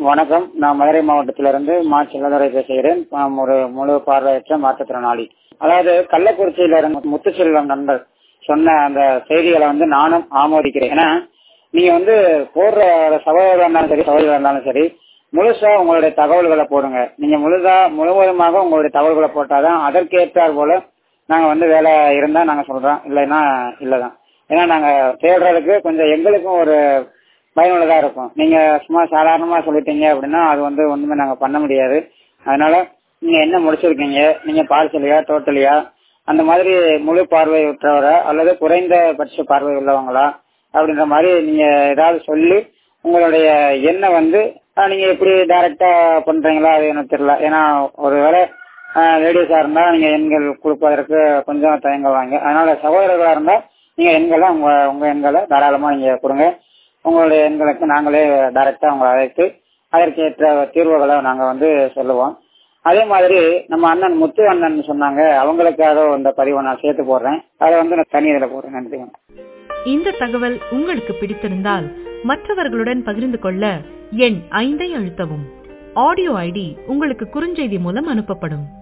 வணக்கம் நான் மதுரை மாவட்டத்திலிருந்து மா செல்லதுரை பேசுகிறேன் நான் ஒரு முழு பார்வையற்ற மாற்றுத்திறனாளி அதாவது கள்ளக்குறிச்சியில இருந்து முத்துச்செல்வம் நண்பர் சொன்ன அந்த செய்திகளை வந்து நானும் ஆமோதிக்கிறேன் ஏன்னா நீங்க வந்து போடுற சகோதரர் இருந்தாலும் சரி சகோதரர் இருந்தாலும் சரி முழுசா உங்களுடைய தகவல்களை போடுங்க நீங்க முழுதா முழுவதுமாக உங்களுடைய தகவல்களை போட்டாதான் அதற்கேற்றார் போல நாங்க வந்து வேலை இருந்தா நாங்க சொல்றோம் இல்லைன்னா இல்லதான் ஏன்னா நாங்க தேடுறதுக்கு கொஞ்சம் எங்களுக்கும் ஒரு பயனுள்ளதா இருக்கும் நீங்க சும்மா சாதாரணமா சொல்லிட்டீங்க அப்படின்னா அது வந்து ஒண்ணுமே நாங்க பண்ண முடியாது அதனால நீங்க என்ன முடிச்சிருக்கீங்க நீங்க பார்சலியா டோட்டலியா அந்த மாதிரி முழு பார்வை உற்றவரா அல்லது குறைந்தபட்ச பார்வை உள்ளவங்களா அப்படின்ற மாதிரி நீங்க ஏதாவது சொல்லி உங்களுடைய எண்ணை வந்து ஆஹ், நீங்க எப்படி டைரக்டா பண்றீங்களா அது எனக்கு தெரியல ஏன்னா ஒருவேளை லேடிஸா இருந்தா நீங்க எண்கள் கொடுப்பதற்கு கொஞ்சம் தயங்குவாங்க அதனால சகோதரர்களா இருந்தா நீங்க எண்களை உங்க உங்க எண்களை தாராளமா நீங்க கொடுங்க உங்களுடைய எண்களுக்கு நாங்களே டைரக்டா உங்களை அழைத்து அதற்கேற்ற தீர்வுகளை நாங்க வந்து சொல்லுவோம் அதே மாதிரி நம்ம அண்ணன் முத்து அண்ணன் சொன்னாங்க அவங்களுக்காக இந்த பதிவை நான் சேர்த்து போடுறேன் அதை வந்து நான் தனி இதில் போடுறேன் நன்றி இந்த தகவல் உங்களுக்கு பிடித்திருந்தால் மற்றவர்களுடன் பகிர்ந்து கொள்ள எண் ஐந்தை அழுத்தவும் ஆடியோ ஐடி உங்களுக்கு குறுஞ்செய்தி மூலம் அனுப்பப்படும்